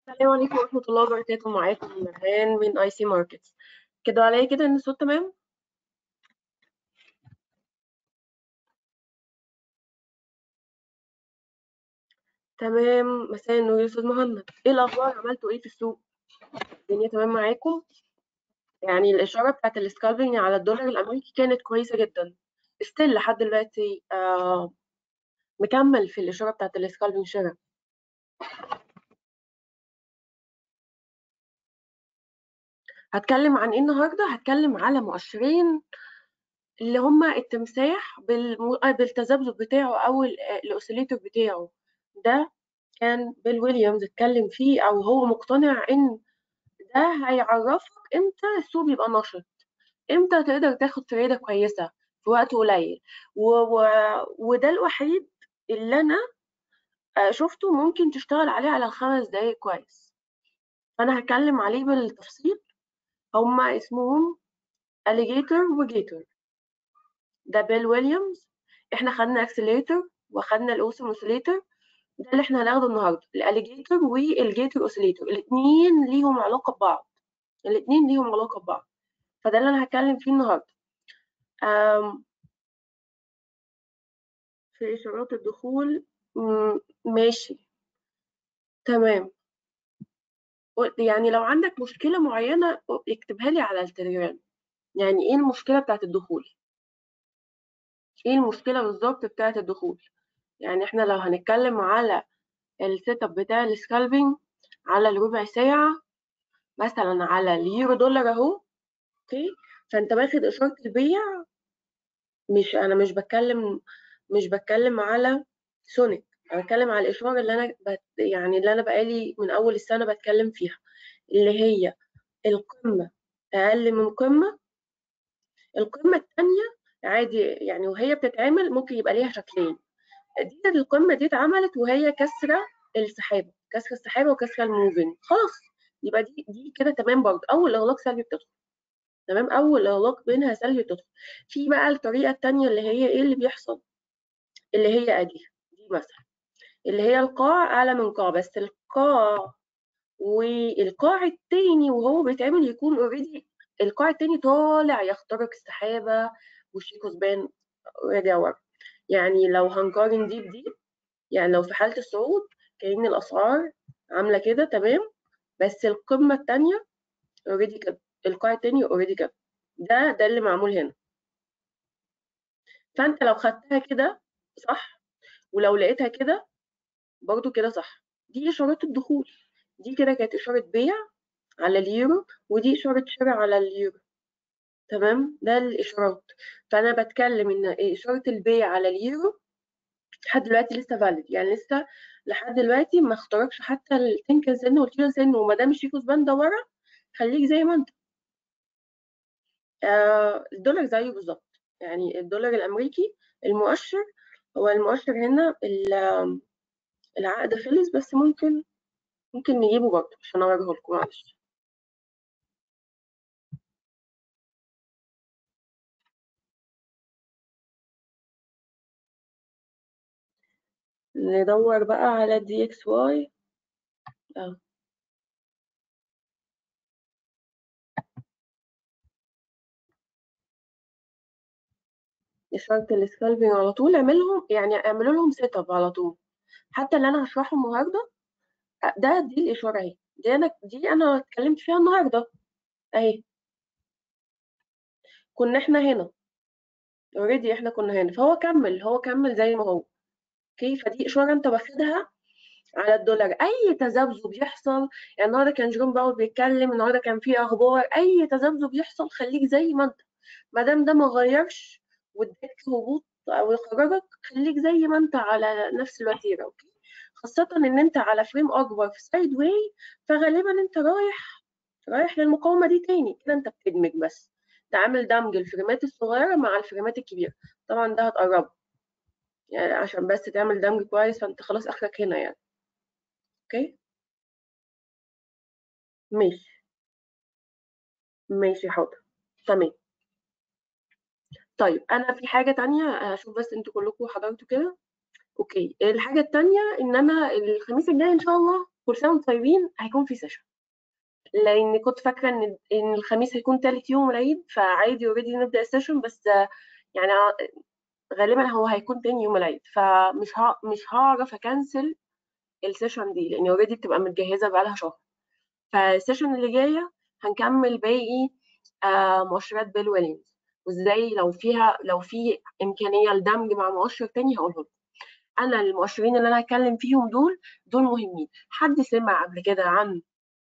السلام عليكم ورحمة الله وبركاته معاكم مرهان من اي سي ماركتس كده عليا كده ان الصوت تمام تمام مساء النور يا استاذ مهند ايه الاخبار عملتوا ايه في السوق الدنيا تمام معاكم يعني الاشاره بتاعت السكالبنج على الدولار الامريكي كانت كويسه جدا ستيل لحد دلوقتي آه مكمل في الاشاره بتاعت السكالبنج شراء هتكلم عن ايه النهارده هتكلم على مؤشرين اللي هما التمساح بالم... بالتذبذب بتاعه او الاوسيليتور بتاعه ده كان بيل ويليامز اتكلم فيه او هو مقتنع ان ده هيعرفك امتى السوق بيبقى نشط امتى تقدر تاخد تريده كويسه في وقت قليل و... و... وده الوحيد اللي انا شفته ممكن تشتغل عليه على الخمس دقايق كويس فانا هتكلم عليه بالتفصيل هما اسمهم alligator وجيتور ده بيل ويليامز احنا خدنا اكسليتر وخدنا الاوسم اوسيليتر ده اللي احنا هناخده النهارده الاليجيتور والجيتور اوسيليتور الاثنين ليهم علاقه ببعض الاثنين ليهم علاقه ببعض فده اللي انا هتكلم فيه النهارده أم في اشارات الدخول ماشي تمام يعني لو عندك مشكلة معينة اكتبها لي على التليجرام يعني ايه المشكلة بتاعت الدخول ايه المشكلة بالظبط بتاعت الدخول يعني احنا لو هنتكلم على السيت اب بتاع السكالبينج على الربع ساعة مثلا على اليورو دولار اهو اوكي فانت واخد اشارة البيع مش انا مش بتكلم مش بتكلم على سونيك انا بتكلم على الاشاره اللي انا بت يعني اللي انا بقالي من اول السنه بتكلم فيها اللي هي القمه اقل من قمه القمه الثانيه عادي يعني وهي بتتعمل ممكن يبقى ليها شكلين دي القمه دي اتعملت وهي كسره السحابه كسر السحابه وكسر الموفينج خلاص يبقى دي دي كده تمام برضه اول اغلاق سلبي بتدخل تمام اول اغلاق بينها سلبي بتدخل في بقى الطريقه الثانيه اللي هي ايه اللي بيحصل اللي هي ادي دي مثلا اللي هي القاع اعلى من قاع بس القاع والقاع التاني وهو بيتعمل يكون اوريدي القاع التاني طالع يخترق السحابه والشيكو سبان راجع ورا يعني لو هنقارن دي بدي يعني لو في حاله الصعود كأن الاسعار عامله كده تمام بس القمه التانيه اوريدي كده القاع التاني اوريدي كده ده ده اللي معمول هنا فانت لو خدتها كده صح ولو لقيتها كده برضو كده صح دي اشارات الدخول دي كده كانت اشاره بيع على اليورو ودي اشاره شراء على اليورو تمام ده الاشارات فانا بتكلم ان اشاره البيع على اليورو لحد دلوقتي لسه فاليد يعني لسه لحد دلوقتي ما اخترقش حتى التنكن سن والتيرن سن وما دام الشيكوس بان ده ورا خليك زي ما انت آه الدولار زيه بالظبط يعني الدولار الامريكي المؤشر هو المؤشر هنا العقد خلص بس ممكن ممكن نجيبه برضه عشان اوريه لكم معلش ندور بقى على دي اكس واي اه اشارة السكالبينج على طول اعملهم يعني اعملوا لهم سيت اب على طول حتى اللي انا هشرحه النهارده ده دي الاشاره اهي دي انا دي انا اتكلمت فيها النهارده اهي كنا احنا هنا اوريدي احنا كنا هنا فهو كمل هو كمل زي ما هو اوكي فدي اشاره انت واخدها على الدولار اي تذبذب يحصل يعني النهارده كان جيروم باول بيتكلم النهارده كان في اخبار اي تذبذب يحصل خليك زي ما انت ما دام ده ما غيرش واداك هبوط او يخرجك خليك زي ما انت على نفس الوتيره اوكي خاصة إن أنت على فريم أكبر في سايد واي فغالبا أنت رايح رايح للمقاومة دي تاني كده أنت بتدمج بس تعمل دمج الفريمات الصغيرة مع الفريمات الكبيرة طبعا ده هتقربه يعني عشان بس تعمل دمج كويس فأنت خلاص آخرك هنا يعني أوكي ماشي ماشي حاضر تمام طيب أنا في حاجة تانية أشوف بس أنتوا كلكم حضرتوا كده اوكي الحاجه الثانيه ان انا الخميس الجاي ان شاء الله كل سنه وانتم طيبين هيكون في سيشن لان كنت فاكره ان ان الخميس هيكون تالت يوم العيد فعادي اوريدي نبدا السيشن بس يعني غالبا هو هيكون تاني يوم العيد فمش ها مش هعرف اكنسل السيشن دي لان اوريدي بتبقى متجهزه بقالها شهر فالسيشن اللي جايه هنكمل باقي آه مؤشرات بيل ويليامز وازاي لو فيها لو في امكانيه لدمج مع مؤشر تاني هقوله لكم انا المؤشرين اللي انا هتكلم فيهم دول دول مهمين حد سمع قبل كده عن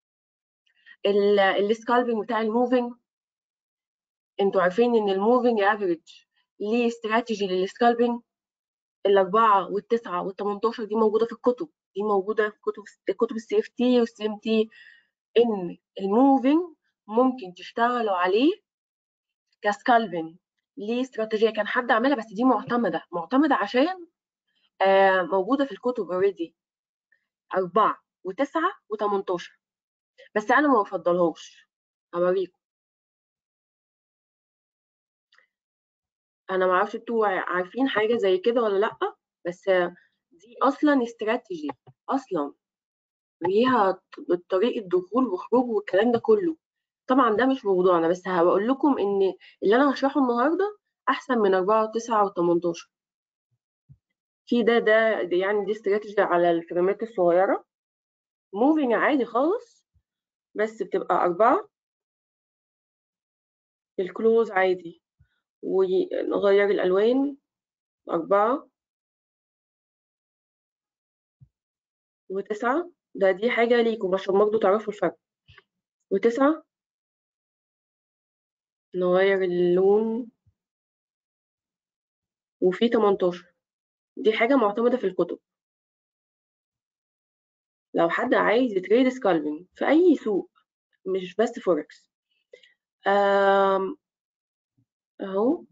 السكالبنج بتاع الموفينج انتوا عارفين ان الموفينج افريج ليه استراتيجي للسكالبنج الأربعة والتسعة والتمنتاشر دي موجودة في الكتب دي موجودة في كتب كتب السي اف تي والسي ام تي إن الموفينج ممكن تشتغلوا عليه كسكالبنج ليه استراتيجية كان حد عملها بس دي معتمدة معتمدة عشان آه موجودة في الكتب اوريدي أربعة وتسعة وتمنتاشر بس أنا ما بفضلهاش هوريكم انا ما اعرفش انتوا عارفين حاجه زي كده ولا لا بس دي اصلا استراتيجي اصلا ليها طريقه دخول وخروج والكلام ده كله طبعا ده مش موضوعنا بس هقول لكم ان اللي انا هشرحه النهارده احسن من 4 و9 و18 في ده ده يعني دي استراتيجي على الفريمات الصغيره موفينج عادي خالص بس بتبقى أربعة الكلوز عادي ونغير الألوان أربعة وتسعة ده دي حاجة ليكم عشان برضه تعرفوا الفرق وتسعة نغير اللون وفي تمنتاشر دي حاجة معتمدة في الكتب لو حد عايز يتريد سكالبنج في أي سوق مش بس فوركس اهو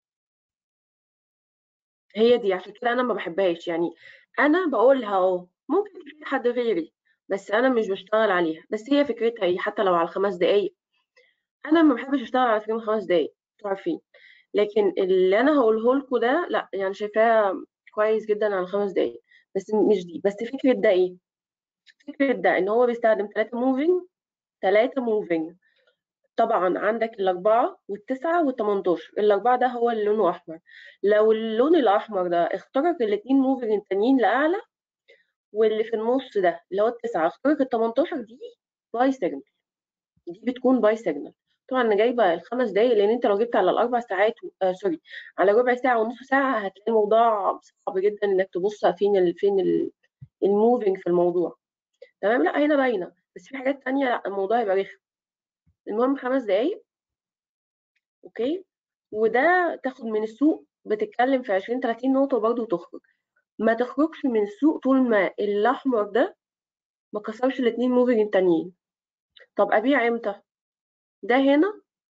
هي دي عشان كده انا ما بحبهاش يعني انا بقولها اهو ممكن تفيد حد غيري بس انا مش بشتغل عليها بس هي فكرتها ايه حتى لو على خمس دقايق انا ما بحبش اشتغل على فيلم خمس دقايق انتوا عارفين لكن اللي انا هقوله لكم ده لا يعني شايفاه كويس جدا على خمس دقايق بس مش دي بس فكره ده ايه فكره ده ان هو بيستخدم ثلاثه موفينج ثلاثه موفينج طبعا عندك الأربعة والتسعة والتمنتاشر الأربعة ده هو اللي لونه أحمر لو اللون الأحمر ده اخترق الاتنين موفر التانيين لأعلى واللي في النص ده اللي هو التسعة اخترق التمنتاشر دي باي سيجنال دي بتكون باي سيجنال طبعا انا جايبه الخمس دقايق لان انت لو جبت على الاربع ساعات آه سوري على ربع ساعه ونص ساعه هتلاقي الموضوع صعب جدا انك تبص فين ال فين الموفينج في الموضوع تمام لا هنا باينه بس في حاجات تانية لا الموضوع يبقى رخم المهم خمس دقايق اوكي وده تاخد من السوق بتتكلم في 20 30 نقطه وبرضه تخرج ما تخرجش من السوق طول ما الاحمر ده ما كسرش الاتنين موفينج التانيين طب ابيع امتى ده هنا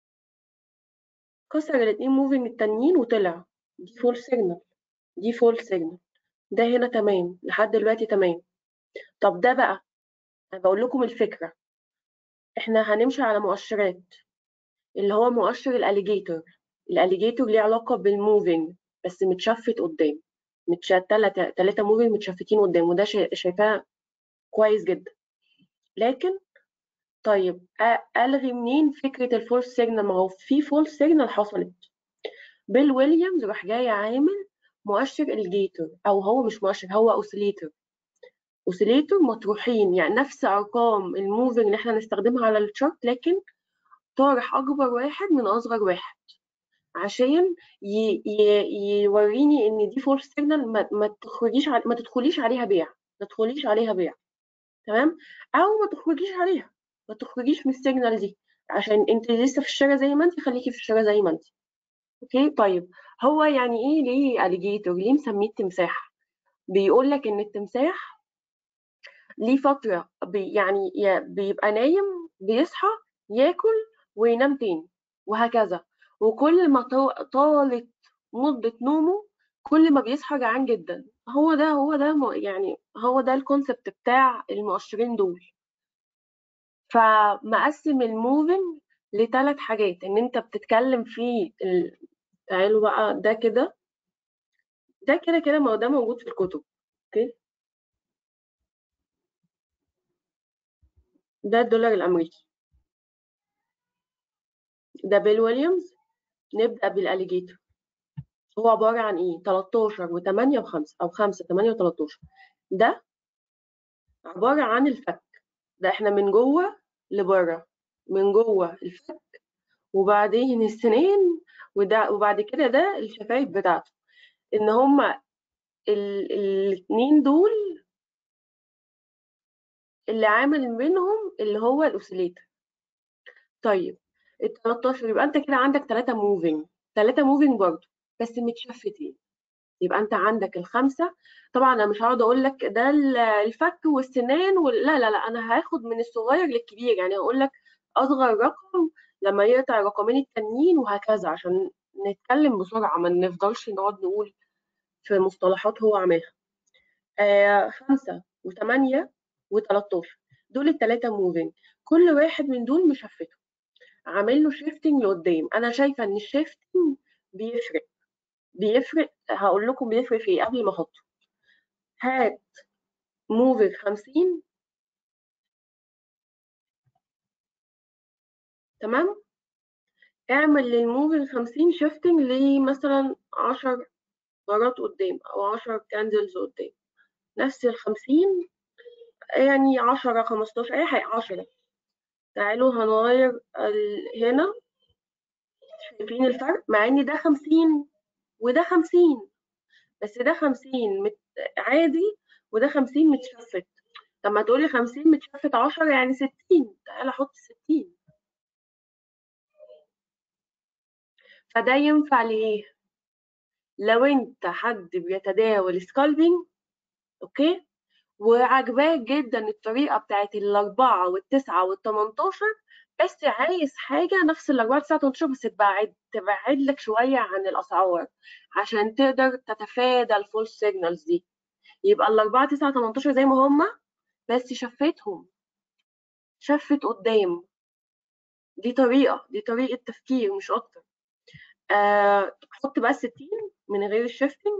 كسر الاتنين موفينج التانيين وطلع دي فول سيجنال دي فول سيجنال ده هنا تمام لحد دلوقتي تمام طب ده بقى انا بقول لكم الفكره احنا هنمشي على مؤشرات اللي هو مؤشر الاليجيتور الاليجيتور ليه علاقه بالموفينج بس متشفت قدام متشتت تلاتة موفينج متشفتين قدام وده شايفاه كويس جدا لكن طيب الغي منين فكره الفولس سيجنال ما هو في فولس سيجنال حصلت بيل ويليامز راح جاي عامل مؤشر الجيتور او هو مش مؤشر هو اوسيليتور اوسيليتور مطروحين يعني نفس ارقام الموفينج اللي احنا نستخدمها على الشارت لكن طارح اكبر واحد من اصغر واحد عشان يوريني ان دي فولس سيجنال ما, ما تخرجيش ما تدخليش عليها بيع ما تدخليش عليها بيع تمام او ما تخرجيش عليها ما تخرجيش من السيجنال دي عشان انت لسه في الشارع زي ما انت خليكي في الشارع زي ما انت اوكي طيب هو يعني ايه ليه اليجيتور ليه مسميه التمساح بيقول لك ان التمساح ليه فتره بي يعني بيبقى نايم بيصحى ياكل وينام تاني وهكذا وكل ما طالت مدة نومه كل ما بيصحى جعان جدا هو ده هو ده يعني هو ده الكونسبت بتاع المؤشرين دول فمقسم الموفينج لثلاث حاجات ان انت بتتكلم في ال... تعالوا بقى ده كده ده كده كده ما ده موجود في الكتب اوكي ده الدولار الأمريكي ده بيل ويليامز نبدأ بالأليجيتور هو عبارة عن إيه 13 و8 و5 أو 5 8 و13 ده عبارة عن الفك ده إحنا من جوه لبره من جوه الفك وبعدين السنين وده وبعد كده ده الشفايف بتاعته إن هما الاتنين دول اللي عامل منهم اللي هو الأوسيليتر طيب ال 13 يبقى انت كده عندك 3 موفينج 3 موفينج برضه بس متشفتين يبقى انت عندك الخمسه طبعا انا مش هقعد اقول لك ده الفك والسنان وال... لا لا لا انا هاخد من الصغير للكبير يعني هقول لك اصغر رقم لما يقطع الرقمين التانيين وهكذا عشان نتكلم بسرعه ما نفضلش نقعد نقول في مصطلحات هو عاملها آه خمسة وثمانية و13 دول الثلاثة موفينج كل واحد من دول مشفته عامل له شيفتنج لقدام انا شايفه ان الشيفتنج بيفرق بيفرق هقول لكم بيفرق في ايه قبل ما احطه هات موفر 50 تمام اعمل للموفر 50 شيفتنج لمثلا 10 مرات قدام او 10 كاندلز قدام نفس ال 50 يعني 10 15 اي حاجه 10 تعالوا هنغير هنا شايفين الفرق مع ان ده 50 وده 50 بس ده 50 مت... عادي وده 50 متشفت طب ما تقولي 50 متشفت 10 يعني 60 تعالى احط 60 فده ينفع ليه لو انت حد بيتداول سكالبينج اوكي وعجباك جدا الطريقه بتاعت الاربعه والتسعه والتمنتاشر بس عايز حاجه نفس الاربعه تسعه 18 بس تبعد تبعد لك شويه عن الاسعار عشان تقدر تتفادى الفول سيجنالز دي يبقى الاربعه تسعه 18 زي ما هما بس شفتهم شفت قدام دي طريقه دي طريقه تفكير مش اكتر آه حط بقى 60 من غير الشيفتنج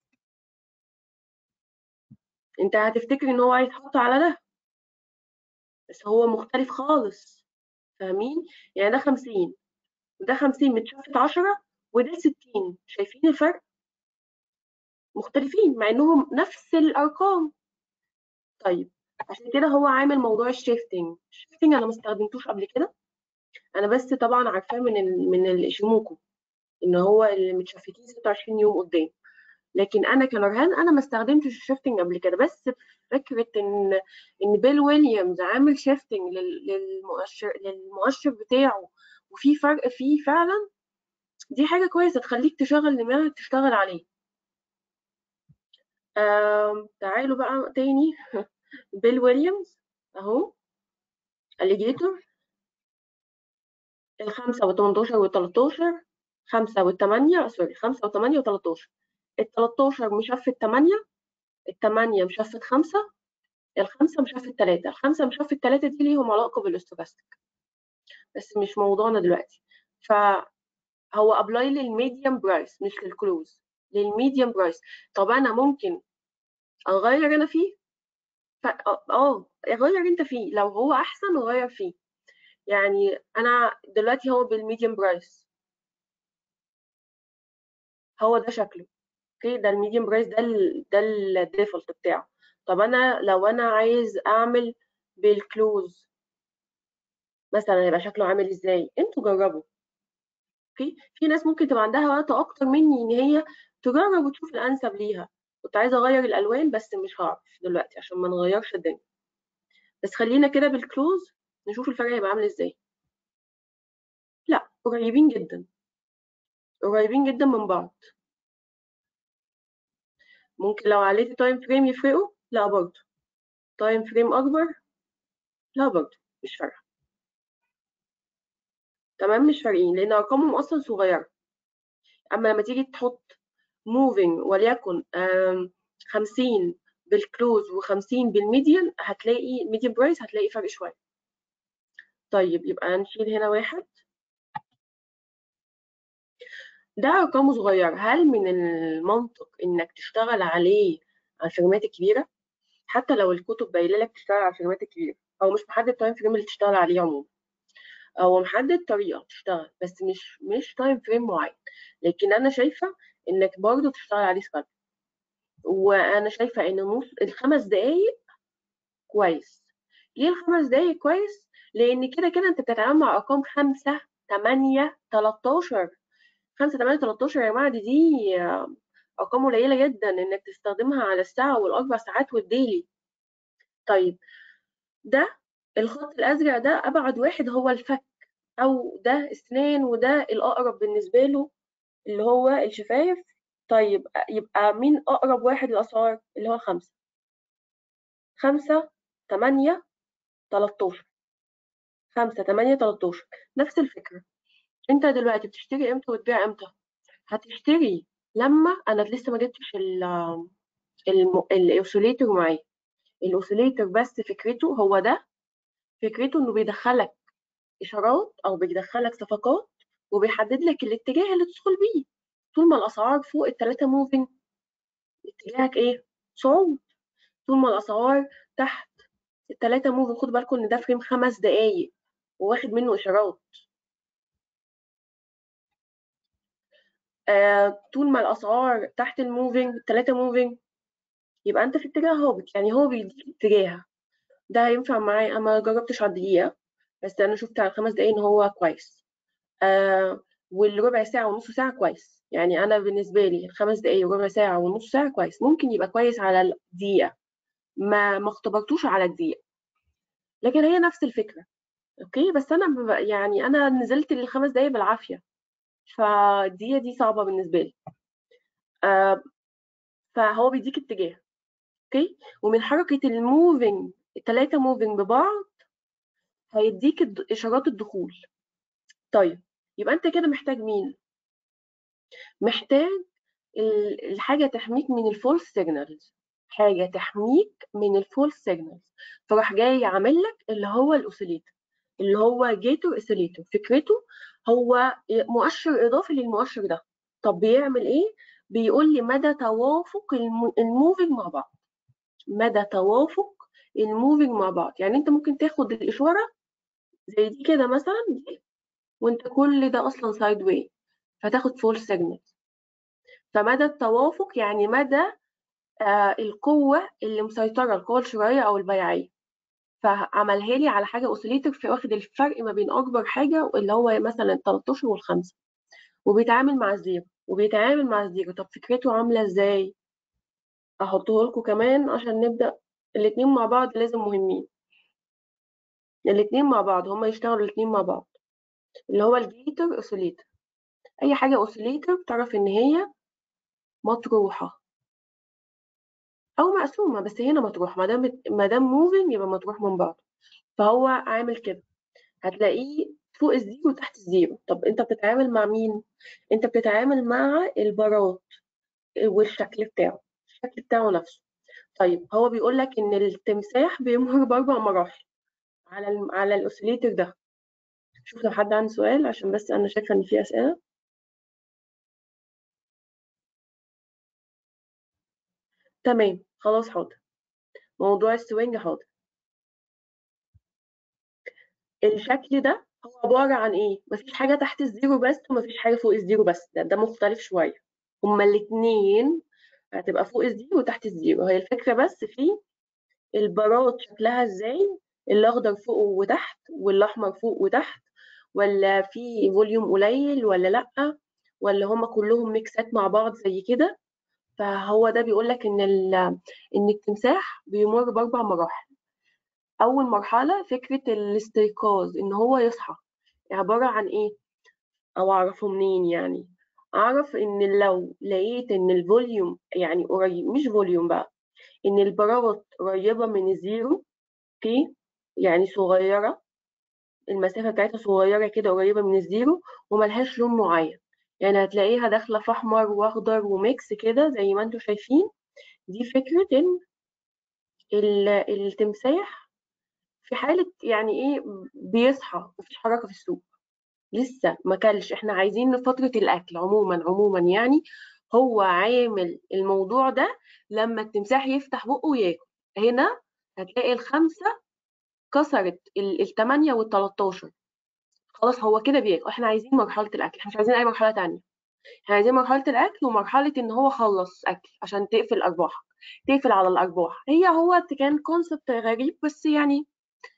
انت هتفتكر ان هو هيتحط على ده بس هو مختلف خالص فاهمين يعني ده 50 وده 50 متشافت 10 وده 60 شايفين الفرق مختلفين مع انهم نفس الارقام طيب عشان كده هو عامل موضوع الشيفتنج الشيفتنج انا ما استخدمتوش قبل كده انا بس طبعا عارفاه من ال من الاشيموكو ان هو اللي متشفتين 26 يوم قدام لكن انا كنورهان انا ما استخدمتش الشيفتنج قبل كده بس فكره ان ان بيل ويليامز عامل شيفتنج للمؤشر للمؤشر بتاعه وفي فرق فيه فعلا دي حاجه كويسه تخليك تشغل دماغك تشتغل عليه تعالوا بقى تاني بيل ويليامز اهو اليجيتور الخمسة والتمنتاشر والتلاتاشر خمسة والتمانية سوري خمسة وتمانية وتلاتاشر التلاتاشر مشفت تمانية التمانية مشفت خمسة الخمسة مشفت تلاتة الخمسة مشفت تلاتة دي ليهم علاقة بالاستوكاستيك بس مش موضوعنا دلوقتي فهو ابلاي للميديم برايس مش للكلوز للميديم برايس طب انا ممكن اغير انا فيه اه غير انت فيه لو هو احسن غير فيه يعني انا دلوقتي هو بالميديم برايس هو ده شكله اوكي ده الميديم برايس ده ال ده الديفولت بتاعه طب انا لو انا عايز اعمل بالكلوز مثلا هيبقى شكله عامل ازاي انتوا جربوا اوكي في ناس ممكن تبقى عندها وقت اكتر مني ان هي تجرب وتشوف الانسب ليها كنت عايزه اغير الالوان بس مش هعرف دلوقتي عشان ما نغيرش الدنيا بس خلينا كده بالكلوز نشوف الفرق هيبقى عامل ازاي لا قريبين جدا قريبين جدا من بعض ممكن لو عليت تايم فريم يفرقوا لا برضه تايم فريم اكبر لا برضه مش فارقه تمام مش فارقين لان ارقامهم اصلا صغيره اما لما تيجي تحط موفينج وليكن 50 بالكلوز و50 بالميديان هتلاقي ميديان برايس هتلاقي فرق شويه طيب يبقى نشيل هنا واحد ده ارقامه صغيره هل من المنطق انك تشتغل عليه على الفيرمات الكبيره حتى لو الكتب باينه لك تشتغل على الفيرمات الكبيره او مش محدد تايم فريم اللي تشتغل عليه عموما هو محدد طريقه تشتغل بس مش مش تايم فريم معين لكن انا شايفه انك برضه تشتغل عليه سكالب وانا شايفه ان نص الخمس دقايق كويس ليه الخمس دقايق كويس لان كده كده انت بتتعامل مع ارقام خمسة تمانية تلاتاشر خمسة تمانية تلاتاشر يا جماعة دي دي ارقام قليلة جدا انك تستخدمها على الساعة والاربع ساعات والديلي طيب ده الخط الازرق ده ابعد واحد هو الفك او ده السنان وده الاقرب بالنسبة له اللي هو الشفايف طيب يبقى مين اقرب واحد للاسعار اللي هو خمسة خمسة تمانية تلاتاشر خمسة تمانية تلاتاشر نفس الفكرة انت دلوقتي بتشتري امتى وتبيع امتى هتشتري لما انا لسه ما جبتش الاوسيليتور معايا الاوسيليتور بس فكرته هو ده فكرته انه بيدخلك اشارات او بيدخلك صفقات وبيحدد لك الاتجاه اللي تدخل بيه طول ما الاسعار فوق الثلاثه موفينج اتجاهك ايه صعود طول ما الاسعار تحت الثلاثه موفينج خد بالكم ان ده فريم خمس دقايق وواخد منه اشارات آه طول ما الاسعار تحت الموفينج الثلاثه موفينج يبقى انت في اتجاه هابط يعني هو بيديك اتجاه ده هينفع معايا انا ما جربتش على الدقيقه بس انا شفت على الخمس دقايق ان هو كويس آه والربع ساعه ونص ساعه كويس يعني انا بالنسبه لي الخمس دقايق وربع ساعه ونص ساعه كويس ممكن يبقى كويس على الدقيقه ما ما اختبرتوش على الدقيقه لكن هي نفس الفكره اوكي بس انا يعني انا نزلت للخمس دقايق بالعافيه فالدقيقه دي صعبه بالنسبه لي آه فهو بيديك اتجاه اوكي ومن حركه الموفينج الثلاثه موفينج ببعض هيديك اشارات الدخول طيب يبقى انت كده محتاج مين محتاج الحاجه تحميك من الفولس سيجنالز حاجه تحميك من الفولس سيجنالز فراح جاي عامل لك اللي هو الاوسيليتور اللي هو جيتور اوسيليتور فكرته هو مؤشر اضافي للمؤشر ده طب بيعمل ايه بيقول لي مدى توافق الموفينج مع بعض مدى توافق الموفينج مع بعض يعني انت ممكن تاخد الاشاره زي دي كده مثلا دي وانت كل ده اصلا سايد واي فتاخد فول سيجنال فمدى التوافق يعني مدى آه القوة اللي مسيطرة القوة الشرائية أو البيعية فعملها لي على حاجة أوسيليتر في واخد الفرق ما بين أكبر حاجة اللي هو مثلا 13 والخمسة وبيتعامل مع الزيرو وبيتعامل مع الزيرو طب فكرته عاملة ازاي؟ أحطه لكم كمان عشان نبدأ الاتنين مع بعض لازم مهمين الاتنين مع بعض هما يشتغلوا الاتنين مع بعض اللي هو الجيتر اوسيليتر اي حاجه اوسيليتر تعرف ان هي مطروحه او مقسومه بس هنا مطروح ما دام ما دام موفينج يبقى مطروح من بعض فهو عامل كده هتلاقيه فوق الزيرو وتحت الزيرو طب انت بتتعامل مع مين انت بتتعامل مع البارات والشكل بتاعه الشكل بتاعه نفسه طيب هو بيقول لك ان التمساح بيمر باربع مراحل على ال على الاوسيليتر ده شوف لو حد عنده سؤال عشان بس انا شايفه ان في اسئله تمام خلاص حاضر موضوع السوينج حاضر الشكل ده هو عبارة عن ايه مفيش حاجة تحت الزيرو بس ومفيش حاجة فوق الزيرو بس ده, ده مختلف شوية هما الاتنين هتبقى فوق الزيرو وتحت الزيرو هي الفكرة بس في البارات شكلها ازاي الاخضر فوق وتحت والاحمر فوق وتحت ولا في فوليوم قليل ولا لا ولا هما كلهم ميكسات مع بعض زي كده فهو ده بيقول لك ان ان التمساح بيمر باربع مراحل اول مرحله فكره الاستيقاظ ان هو يصحى عباره عن ايه او اعرفه منين يعني اعرف ان لو لقيت ان الفوليوم يعني قريب مش فوليوم بقى ان البراوت قريبه من الزيرو اوكي يعني صغيره المسافه بتاعتها صغيره كده قريبه من الزيرو وملهاش لون معين يعني هتلاقيها داخله في احمر واخضر وميكس كده زي ما انتم شايفين دي فكره ان التمساح في حاله يعني ايه بيصحى مفيش حركه في السوق لسه ما كلش احنا عايزين فتره الاكل عموما عموما يعني هو عامل الموضوع ده لما التمساح يفتح بقه وياكل هنا هتلاقي الخمسه كسرت ال8 وال13 خلاص هو كده بياكل احنا عايزين مرحله الاكل احنا مش عايزين اي مرحله تانية احنا عايزين مرحله الاكل ومرحله ان هو خلص اكل عشان تقفل ارباح تقفل على الارباح هي هو كان كونسبت غريب بس يعني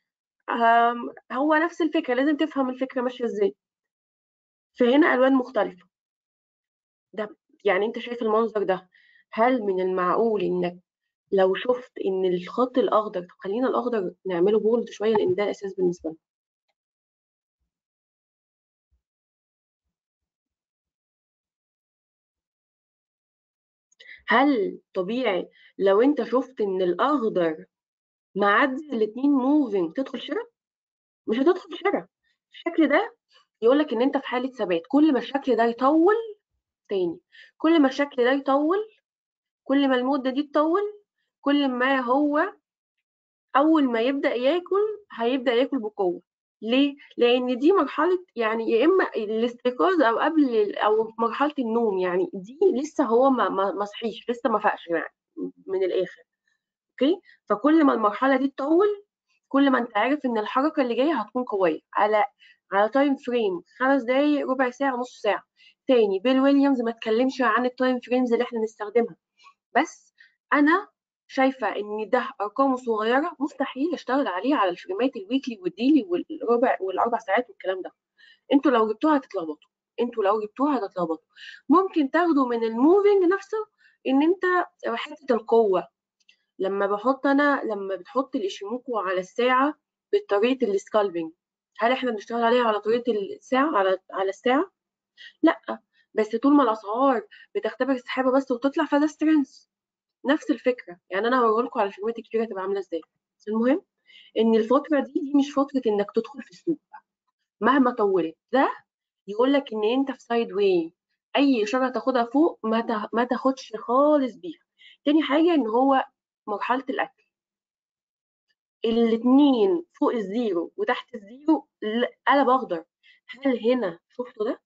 هو نفس الفكره لازم تفهم الفكره ماشيه ازاي فهنا الوان مختلفه ده يعني انت شايف المنظر ده هل من المعقول انك لو شفت ان الخط الاخضر خلينا الاخضر نعمله بولد شويه لان ده الاساس بالنسبه لنا هل طبيعي لو انت شفت ان الاخضر معدي الاتنين موفينج تدخل شراء مش هتدخل شراء الشكل ده يقول لك ان انت في حاله ثبات كل ما الشكل ده يطول تاني كل ما الشكل ده يطول كل ما المده دي تطول كل ما هو اول ما يبدا ياكل هيبدا ياكل بقوه ليه لان دي مرحله يعني يا اما الاستيقاظ او قبل او مرحله النوم يعني دي لسه هو ما ما صحيش لسه ما فاقش يعني من الاخر اوكي فكل ما المرحله دي تطول كل ما انت عارف ان الحركه اللي جايه هتكون قويه على على تايم فريم خمس دقايق ربع ساعه نص ساعه تاني بيل ويليامز ما اتكلمش عن التايم فريمز اللي احنا نستخدمها بس انا شايفه ان ده ارقام صغيره مستحيل اشتغل عليها على الفريمات الويكلي والديلي والربع والاربع ساعات والكلام ده انتوا لو جبتوها هتتلخبطوا انتوا لو جبتوها هتتلخبطوا ممكن تاخدوا من الموفينج نفسه ان انت حته القوه لما بحط انا لما بتحط الاشيموكو على الساعه بطريقه السكالبنج هل احنا بنشتغل عليها على طريقه الساعه على على الساعه لا بس طول ما الاسعار بتختبر السحابه بس وتطلع فده سترينث نفس الفكره يعني انا هقول لكم على الفيديوهات الكتير هتبقى عامله ازاي المهم ان الفتره دي دي مش فتره انك تدخل في السوق مهما طولت ده يقول لك ان انت في سايد واي اي اشاره تاخدها فوق ما ما تاخدش خالص بيها تاني حاجه ان هو مرحله الاكل الاثنين فوق الزيرو وتحت الزيرو قلب اخضر هل هنا شفتوا ده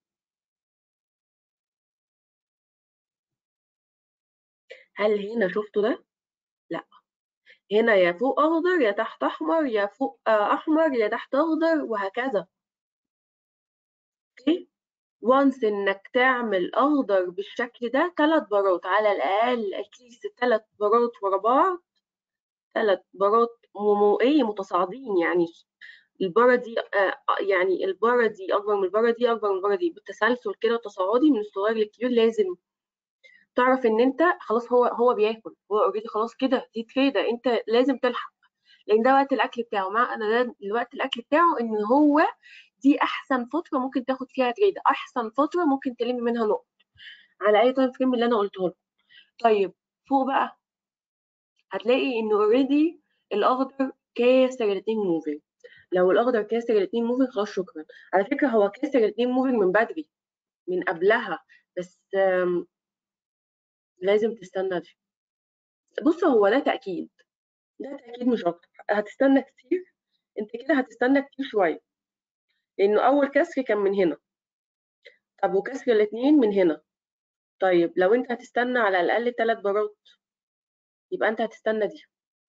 هل هنا شفتوا ده لا هنا يا فوق اخضر يا تحت احمر يا فوق احمر يا تحت اخضر وهكذا اوكي وانس انك تعمل اخضر بالشكل ده ثلاث برات على الاقل اتليست ثلاث برات ورا بعض ثلاث برات ايه متصاعدين يعني البره دي آه يعني البره دي اكبر من البره دي اكبر من البره دي بالتسلسل كده تصاعدي من الصغير للكبير لازم تعرف ان انت خلاص هو هو بياكل هو اوريدي خلاص كده دي تريده انت لازم تلحق لان ده وقت الاكل بتاعه مع انا ده الوقت الاكل بتاعه ان هو دي احسن فتره ممكن تاخد فيها تريد احسن فتره ممكن تلم منها نقط على اي تايم فريم اللي انا قلته لكم طيب فوق بقى هتلاقي انه اوريدي الاخضر كاسر الاثنين موفينج لو الاخضر كاسر الاثنين موفينج خلاص شكرا على فكره هو كاسر الاثنين موفينج من بدري من قبلها بس لازم تستنى دي بص هو ده تاكيد ده تاكيد مش اكتر هتستنى كتير انت كده هتستنى كتير شويه لانه اول كسر كان من هنا طب وكسر الاثنين من هنا طيب لو انت هتستنى على الاقل ثلاث برات يبقى انت هتستنى دي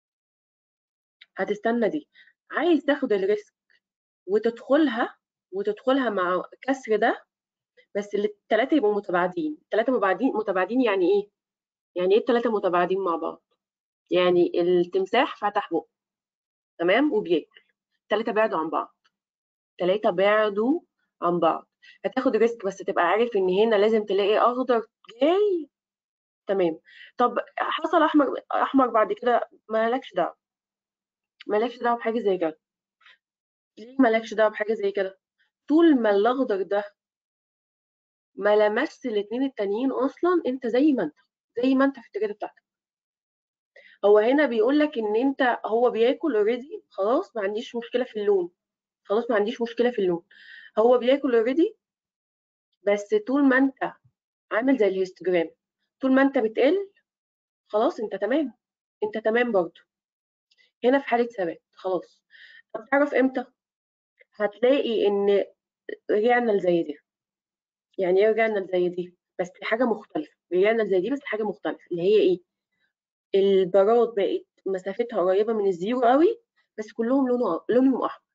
هتستنى دي عايز تاخد الريسك وتدخلها وتدخلها مع كسر ده بس الثلاثه يبقوا متباعدين الثلاثه متباعدين متباعدين يعني ايه يعني ايه الثلاثه متباعدين مع بعض يعني التمساح فتح بقه تمام وبياكل الثلاثه بعدوا عن بعض الثلاثه بعدوا عن بعض هتاخد ريسك بس تبقى عارف ان هنا لازم تلاقي اخضر جاي تمام طب حصل احمر احمر بعد كده مالكش دعوه مالكش دعوه بحاجه زي كده ليه مالكش دعوه بحاجه زي كده طول ما الاخضر ده ما لمسش الاثنين التانيين اصلا انت زي ما انت زي ما انت في التجارب بتاعتك هو هنا بيقول لك ان انت هو بياكل اوريدي خلاص ما عنديش مشكله في اللون خلاص ما عنديش مشكله في اللون هو بياكل اوريدي بس طول ما انت عامل زي الهيستوجرام طول ما انت بتقل خلاص انت تمام انت تمام برضه هنا في حاله ثبات خلاص طب تعرف امتى هتلاقي ان رجعنا لزي دي يعني ايه رجعنا لزي دي بس حاجه مختلفه رجعنا لزي دي بس حاجه مختلفه اللي هي ايه البارات بقت مسافتها قريبه من الزيرو قوي بس كلهم لونه لونهم احمر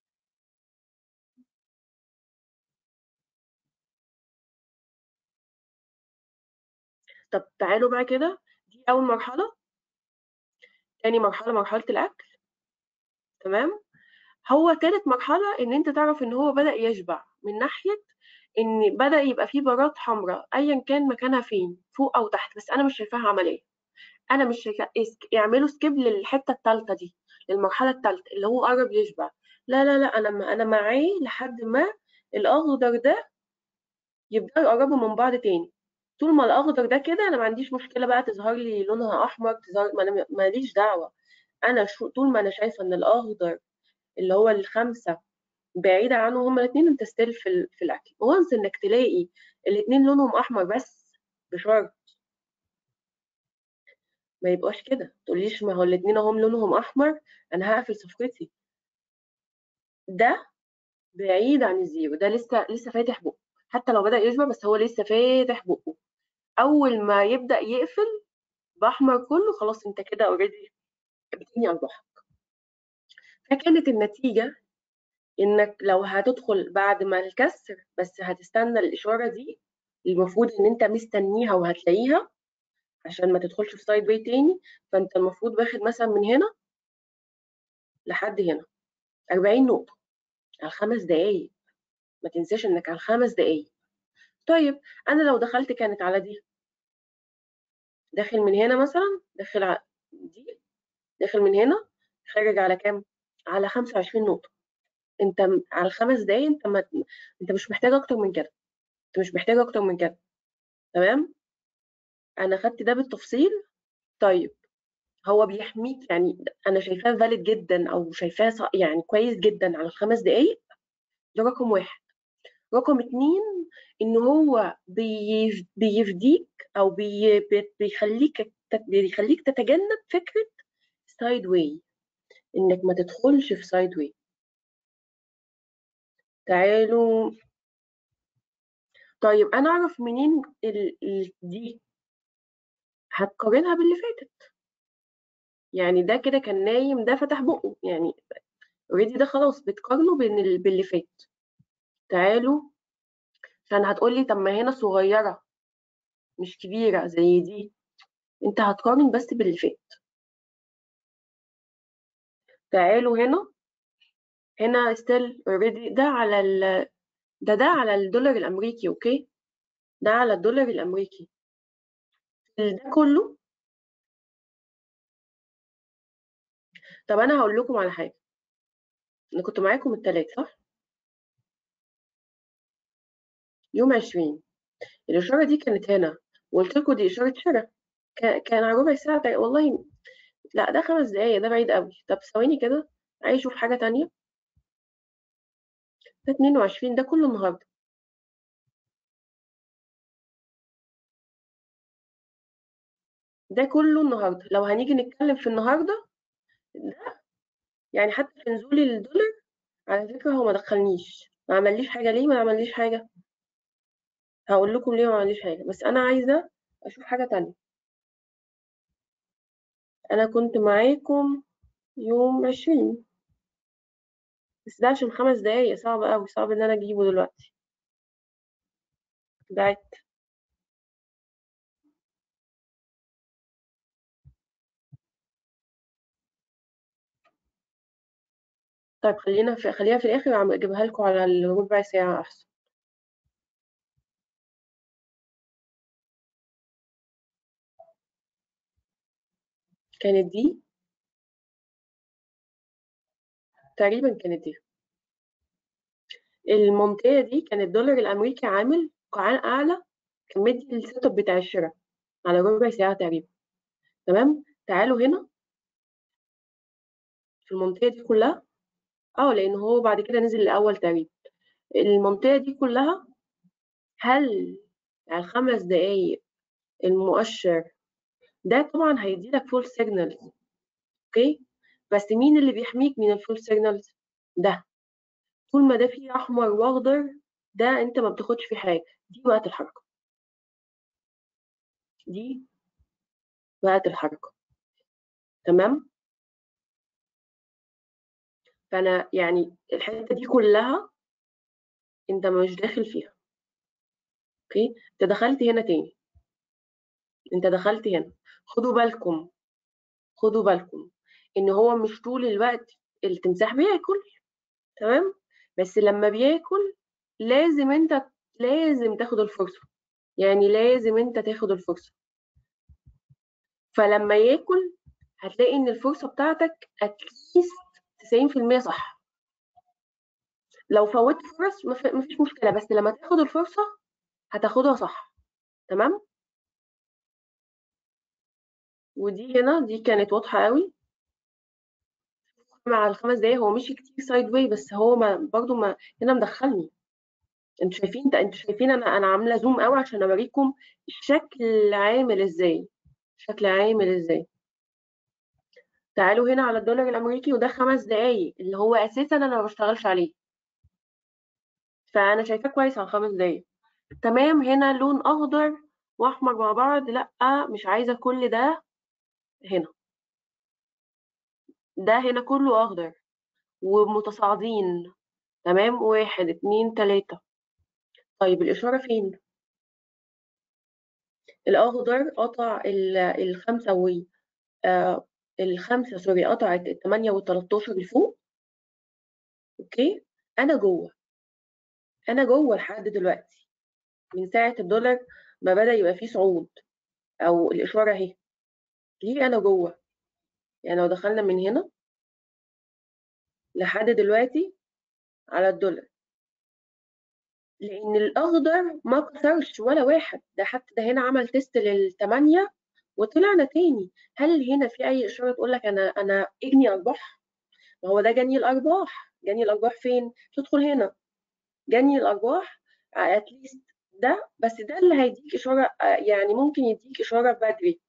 طب تعالوا بقى كده دي اول مرحله تاني مرحله مرحله الاكل تمام هو تالت مرحله ان انت تعرف ان هو بدا يشبع من ناحيه ان بدا يبقى فيه بارات حمراء ايا كان مكانها فين فوق او تحت بس انا مش شايفاها عمليه انا مش شايفاها اسك- يعملوا سكيب للحته الثالثه دي للمرحله الثالثه اللي هو قرب يشبع لا لا لا انا انا معاه لحد ما الاخضر ده يبداوا يقربوا من بعض تاني طول ما الاخضر ده كده انا ما عنديش مشكله بقى تظهر لي لونها احمر تظهر ما انا ماليش دعوه انا شو طول ما انا شايفه ان الاخضر اللي هو الخمسه بعيده عنهم هما الاثنين انت ستيل في, ال- في الاكل وانس انك تلاقي الاثنين لونهم احمر بس بشرط ما يبقاش كده تقوليش ما هو الاثنين هم لونهم احمر انا هقفل صفقتي ده بعيد عن الزيرو ده لسه لسه فاتح بقه حتى لو بدأ يشبع بس هو لسه فاتح بقه اول ما يبدأ يقفل باحمر كله خلاص انت كده اوريدي بتبني ارباحك فكانت النتيجة انك لو هتدخل بعد ما الكسر بس هتستنى الاشارة دي المفروض ان انت مستنيها وهتلاقيها عشان ما تدخلش في سايد واي تاني فانت المفروض واخد مثلا من هنا لحد هنا 40 نقطة على خمس دقايق ما تنساش انك على خمس دقايق طيب انا لو دخلت كانت على دي داخل من هنا مثلا داخل على دي داخل من هنا خارج على كام على 25 نقطة انت م- على الخمس دقايق انت ما انت مش محتاج اكتر من كده انت مش محتاج اكتر من كده تمام انا خدت ده بالتفصيل طيب هو بيحميك يعني انا شايفاه فالid جدا او شايفاه ص- يعني كويس جدا على الخمس دقايق ده رقم واحد رقم اتنين ان هو بيف- بيفديك او بي بي- بيخليك تت- بيخليك تتجنب فكرة سايد واي انك ما تدخلش في سايد واي تعالوا طيب انا اعرف منين ال... ال... دي هتقارنها باللي فاتت يعني ده كده كان نايم ده فتح بقه يعني اوريدي ده خلاص بتقارنه بين ال... باللي فات تعالوا عشان هتقولي طب ما هنا صغيرة مش كبيرة زي دي انت هتقارن بس باللي فات تعالوا هنا هنا ستيل اوريدي ده على ال... ده ده على الدولار الامريكي اوكي ده على الدولار الامريكي ده كله طب انا هقول لكم على حاجه انا كنت معاكم التلات صح يوم 20 الاشاره دي كانت هنا وقلت لكم دي اشاره شراء كا- كان على ربع ساعه تق- والله لا ده خمس دقايق ده بعيد قوي طب ثواني كده عايز اشوف حاجه تانية ده 22 ده كله النهارده ده كله النهارده لو هنيجي نتكلم في النهارده ده يعني حتى في نزول الدولار على فكره هو ما دخلنيش ما عمليش حاجه ليه ما عمليش حاجه هقول لكم ليه ما عمليش حاجه بس انا عايزه اشوف حاجه تانية انا كنت معاكم يوم 20 بس ده عشان خمس دقايق صعب قوي صعب ان انا اجيبه دلوقتي بعت طيب خلينا في خليها في الاخر عم اجيبها لكم على الربع ساعة احسن كانت دي تقريبا كانت دي المنطقة دي كان الدولار الامريكي عامل قاعان اعلى كان مدي السيت اب بتاع الشراء على ربع ساعة تقريبا تمام تعالوا هنا في المنطقة دي كلها اه لان هو بعد كده نزل الاول تقريبا المنطقة دي كلها هل على الخمس دقايق المؤشر ده طبعا هيدي لك فول سيجنال اوكي بس مين اللي بيحميك من الفول سيجنالز ده طول ما ده فيه احمر واخضر ده انت ما بتاخدش فيه حاجه دي وقت الحركه دي وقت الحركه تمام فانا يعني الحته دي كلها انت مش داخل فيها اوكي انت دخلت هنا تاني انت دخلت هنا خدوا بالكم خدوا بالكم ان هو مش طول الوقت التمساح بياكل تمام بس لما بياكل لازم انت لازم تاخد الفرصه يعني لازم انت تاخد الفرصه فلما ياكل هتلاقي ان الفرصه بتاعتك اتليست 90% صح لو فوت فرص مفيش مشكله بس لما تاخد الفرصه هتاخدها صح تمام ودي هنا دي كانت واضحه قوي مع الخمس دقايق هو مشي كتير سايد واي بس هو ما برضو ما هنا مدخلني انتوا شايفين انتوا شايفين انا انا عامله زوم قوي عشان اوريكم الشكل عامل ازاي الشكل عامل ازاي تعالوا هنا على الدولار الامريكي وده خمس دقايق اللي هو اساسا انا ما بشتغلش عليه فانا شايفاه كويس على خمس دقايق تمام هنا لون اخضر واحمر مع بعض لا مش عايزه كل ده هنا ده هنا كله اخضر ومتصاعدين تمام واحد اتنين تلاتة طيب الإشارة فين؟ الأخضر قطع الخمسة و آه الخمسة سوري قطعت التمانية والتلاتاشر لفوق أوكي أنا جوه أنا جوه لحد دلوقتي من ساعة الدولار ما بدأ يبقى فيه صعود أو الإشارة أهي ليه أنا جوه يعني لو دخلنا من هنا لحد دلوقتي على الدولار لان الاخضر ما كسرش ولا واحد ده حتى ده هنا عمل تيست للثمانيه وطلعنا تاني هل هنا في اي اشاره تقول لك انا انا اجني ارباح ما هو ده جني الارباح جني الارباح فين تدخل هنا جني الارباح اتليست ده بس ده اللي هيديك اشاره يعني ممكن يديك اشاره بدري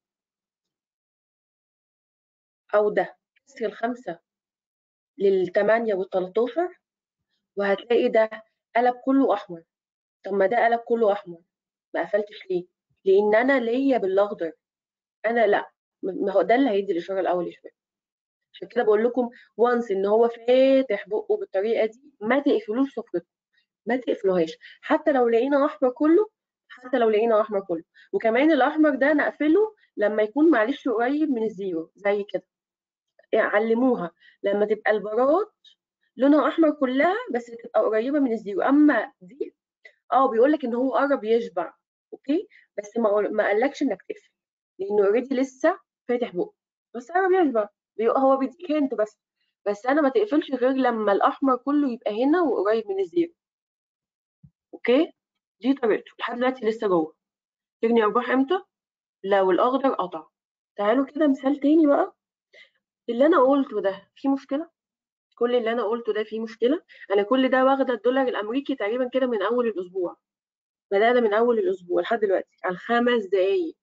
او ده كسر الخمسه للثمانيه والتلاتاشر وهتلاقي ده قلب كله احمر طب ما ده قلب كله احمر ما قفلتش ليه لان انا ليا بالاخضر انا لا ما هو ده اللي هيدي الاشاره الاول شويه عشان كده بقول لكم وانس ان هو فاتح بقه بالطريقه دي ما تقفلوش سفرته ما تقفلوهاش حتى لو لقينا احمر كله حتى لو لقينا احمر كله وكمان الاحمر ده نقفله لما يكون معلش قريب من الزيرو زي كده يعني علموها لما تبقى البارات لونها احمر كلها بس تبقى قريبه من الزيرو اما دي اه بيقول لك ان هو قرب يشبع اوكي بس ما ما قالكش انك تقفل لانه اوريدي لسه فاتح بقه بس قرب يشبع هو بيديك هنت بس بس انا ما تقفلش غير لما الاحمر كله يبقى هنا وقريب من الزيرو اوكي دي طريقته لحد دلوقتي لسه جوه تجني ارباح امتى لو الاخضر قطع تعالوا كده مثال تاني بقى اللي انا قلته ده في مشكله كل اللي انا قلته ده فيه مشكله انا كل ده واخده الدولار الامريكي تقريبا كده من اول الاسبوع بدانا من اول الاسبوع لحد دلوقتي على خمس دقايق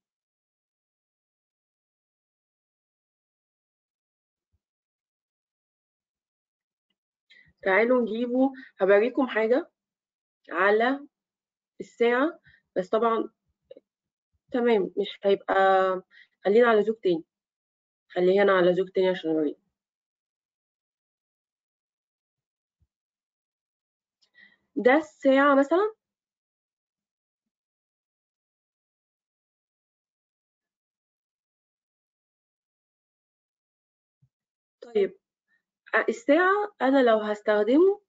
تعالوا نجيبوا هبوريكم حاجه على الساعه بس طبعا تمام مش هيبقى خلينا على زوج تاني خلينا على زوج تاني عشان اوريك ده الساعة مثلا طيب الساعة أنا لو هستخدمه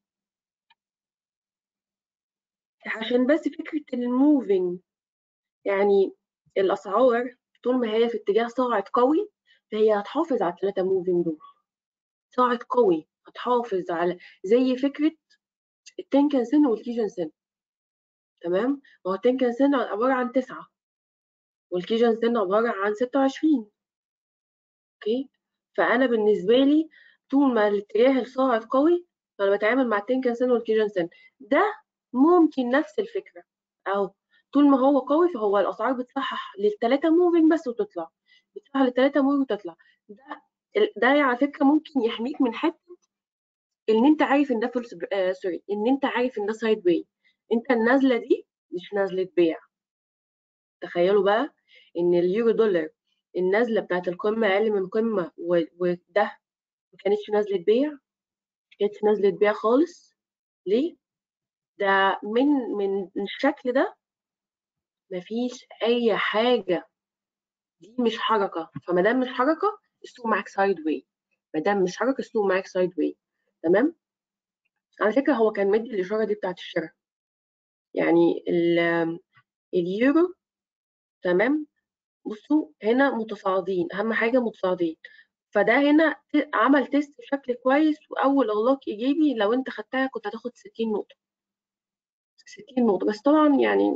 عشان بس فكرة الموفينج يعني الأسعار طول ما هي في اتجاه صاعد قوي فهي هتحافظ على الثلاثة موفينج دول صاعد قوي هتحافظ على زي فكرة التنكن سن والكيجن سن تمام ما هو التنكن سن عبارة عن تسعة والكيجن سن عبارة عن ستة وعشرين اوكي فأنا بالنسبة لي طول ما الاتجاه الصاعد قوي فأنا بتعامل مع التنكن سن والكيجن سن ده ممكن نفس الفكرة أهو طول ما هو قوي فهو الأسعار بتصحح للتلاتة موفينج بس وتطلع بتصحح للتلاتة موفينج وتطلع ده ده على فكرة ممكن يحميك من حتة ان انت عارف ان ده فول آه سوري ان انت عارف ان ده سايد واي انت النازله دي مش نازله بيع تخيلوا بقى ان اليورو دولار النازله بتاعت القمه اقل من قمه وده ما كانتش نازله بيع كانتش نزلت بيها خالص ليه ده من من الشكل ده مفيش اي حاجه دي مش حركه فما دام مش حركه السوق معاك سايد واي ما دام مش حركه السوق معاك سايد واي تمام على فكره هو كان مدي الاشاره دي بتاعت الشراء يعني اليورو تمام بصوا هنا متصاعدين اهم حاجه متصاعدين فده هنا عمل تيست بشكل كويس واول اغلاق ايجابي لو انت خدتها كنت هتاخد 60 نقطه 60 نقطه بس طبعا يعني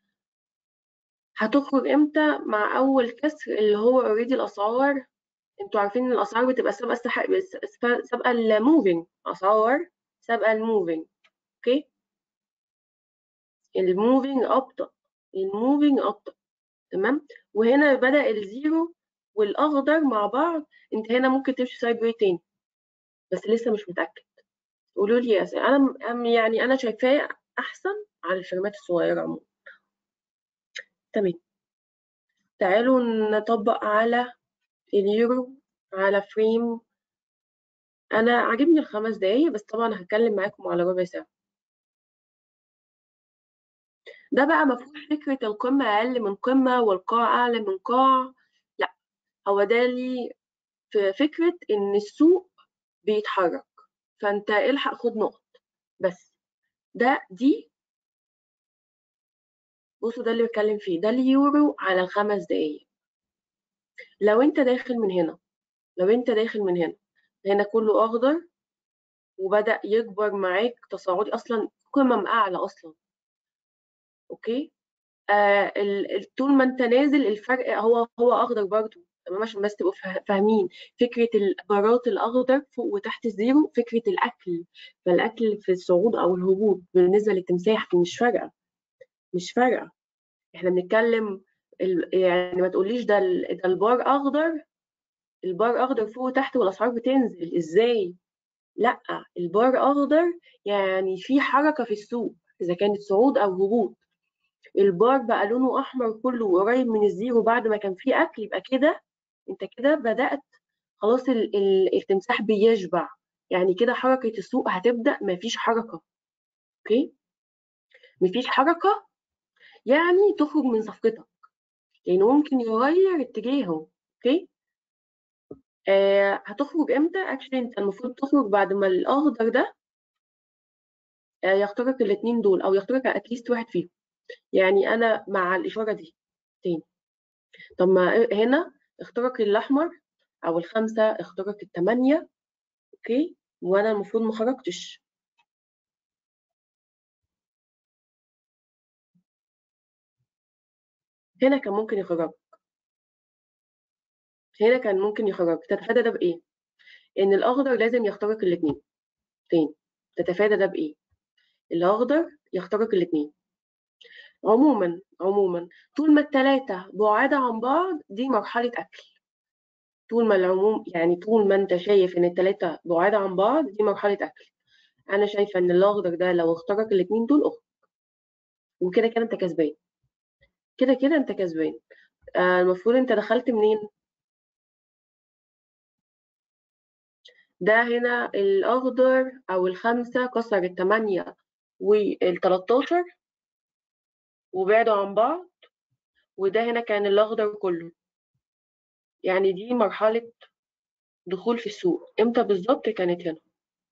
هتخرج امتى مع اول كسر اللي هو اوريدي الاسعار انتوا عارفين ان الاسعار بتبقى سابقه سابقه الموفينج اسعار سابقه الموفينج اوكي الموفينج ابطا الموفينج ابطا تمام وهنا بدا الزيرو والاخضر مع بعض انت هنا ممكن تمشي سايد واي تاني بس لسه مش متاكد قولوا لي انا يعني انا شايفاه احسن على الفريمات الصغيره عموما تمام تعالوا نطبق على اليورو على فريم انا عاجبني الخمس دقايق بس طبعا هتكلم معاكم على ربع ساعه ده بقى مفهوش فكره القمه اقل من قمه والقاع اعلى من قاع لا هو ده لي في فكره ان السوق بيتحرك فانت الحق خد نقط بس ده دي بصوا ده اللي بتكلم فيه ده اليورو على الخمس دقايق لو انت داخل من هنا لو انت داخل من هنا هنا كله اخضر وبدأ يكبر معاك تصاعدي اصلا قمم اعلى اصلا اوكي آه طول ما انت نازل الفرق هو هو اخضر برضه تمام عشان بس تبقوا فاهمين فكره البارات الاخضر فوق وتحت الزيرو فكره الاكل فالاكل في الصعود او الهبوط بالنسبه للتمساح مش فارقه مش فارقه احنا بنتكلم يعني ما تقوليش ده ده البار اخضر البار اخضر فوق وتحت والاسعار بتنزل ازاي لا البار اخضر يعني في حركه في السوق اذا كانت صعود او هبوط البار بقى لونه احمر كله قريب من الزيرو بعد ما كان فيه اكل يبقى كده انت كده بدات خلاص ال ال التمساح بيشبع يعني كده حركه السوق هتبدا مفيش حركه اوكي مفيش حركه يعني تخرج من صفقتك لانه يعني ممكن يغير اتجاهه اوكي آه هتخرج امتى اكشلي انت المفروض تخرج بعد ما الاخضر ده آه يخترق الاثنين دول او يخترق اتليست واحد فيهم يعني انا مع الاشاره دي تاني طب ما هنا اخترق الاحمر او الخمسه اخترق الثمانيه اوكي وانا المفروض ما خرجتش هنا كان ممكن يخرجك هنا كان ممكن يخرجك تتفادى ده بايه ان الاخضر لازم يخترق الاثنين تاني تتفادى ده بايه الاخضر يخترق الاثنين عموما عموما طول ما الثلاثه بعاد عن بعض دي مرحله اكل طول ما العموم يعني طول ما انت شايف ان الثلاثه بعاد عن بعض دي مرحله اكل انا شايفه ان الاخضر ده لو اخترق الاثنين دول اخضر وكده كده انت كسبان كده كده انت كسبان آه المفروض انت دخلت منين ده هنا الأخضر أو الخمسة كسر التمانية والتلاتاشر وبعدوا عن بعض وده هنا كان الأخضر كله يعني دي مرحلة دخول في السوق امتى بالظبط كانت هنا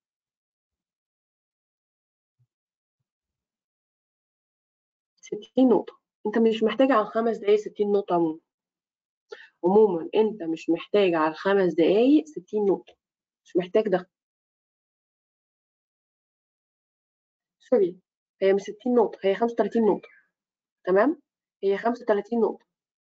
ستين نقطة انت مش محتاج على الخمس دقايق ستين نقطة عموما عموما انت مش محتاج على الخمس دقايق ستين نقطة مش محتاج ده سوري هي مش 60 نقطة هي 35 نقطة تمام هي 35 نقطة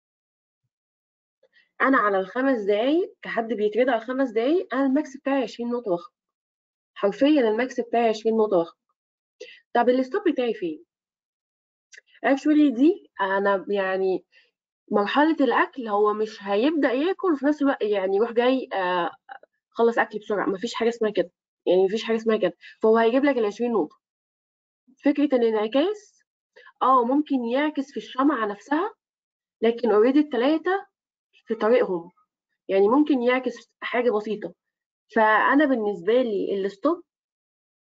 أنا على الخمس دقايق كحد بيترد على الخمس دقايق أنا الماكس بتاعي 20 نقطة واخد حرفيا الماكس بتاعي 20 نقطة واخد طب الستوب بتاعي فين؟ اكشولي دي أنا يعني مرحلة الأكل هو مش هيبدأ ياكل في نفس الوقت يعني يروح جاي آه خلص اكل بسرعه مفيش حاجه اسمها كده يعني مفيش حاجه اسمها كده فهو هيجيب لك ال 20 نقطه فكره الانعكاس اه ممكن يعكس في الشمعة نفسها لكن اوريدي التلاتة في طريقهم يعني ممكن يعكس حاجة بسيطة فأنا بالنسبة لي الستوب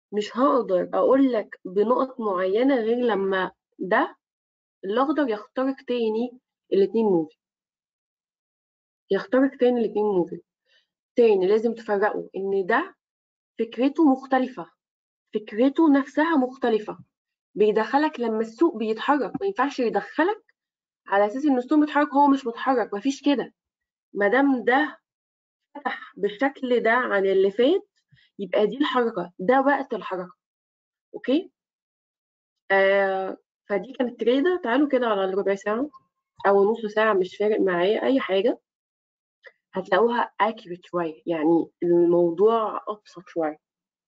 مش هقدر اقول لك بنقط معينة غير لما ده الاخضر يخترق تاني الاتنين موفي يخترق تاني الاتنين موفي تاني لازم تفرقوا ان ده فكرته مختلفة فكرته نفسها مختلفة بيدخلك لما السوق بيتحرك ما ينفعش يدخلك على اساس ان السوق متحرك هو مش متحرك مفيش كده ما دام ده فتح بالشكل ده عن اللي فات يبقى دي الحركة ده وقت الحركة اوكي آه فدي كانت تريدة تعالوا كده على الربع ساعة او نص ساعة مش فارق معايا اي حاجة هتلاقوها accurate شوية يعني الموضوع ابسط شوية